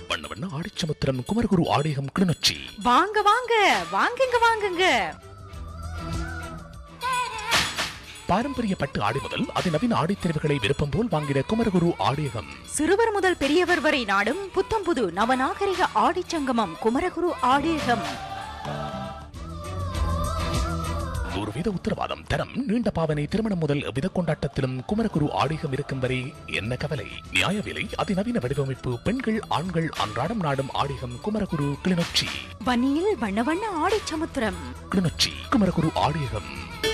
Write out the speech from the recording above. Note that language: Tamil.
வண்ண வண்ண ஆடிச்சமுத்திரம் குமரகுரு ஆடிகம் கிளிநொச்சி வாங்க வாங்க வாங்குங்க வாங்குங்க பாரம்பரிய பட்டு ஆடை முதல் அதிநவீன ஆடைத்தெரிவுகளை விருப்பம் போல் வாங்கிட குமரகுரு ஆடியகம் சிறுவர் முதல் பெரியவர் வரை நாடும் புத்தம் புது நவநாகரிக ஆடிச் சங்கமம் குமரகுரு ஆடியகம் நூறு வீத உத்தரவாதம் தரம் நீண்ட பாவனை திருமணம் முதல் வித கொண்டாட்டத்திலும் குமரகுரு ஆடிகம் இருக்கும் வரை என்ன கவலை நியாய விலை அதிநவீன வடிவமைப்பு பெண்கள் ஆண்கள் அன்றாடம் நாடும் ஆடிகம் குமரகுரு கிளிநொச்சி வன்னியில் வண்ண வண்ண ஆடிச் சமுத்திரம் கிளிநொச்சி குமரகுரு ஆடியகம்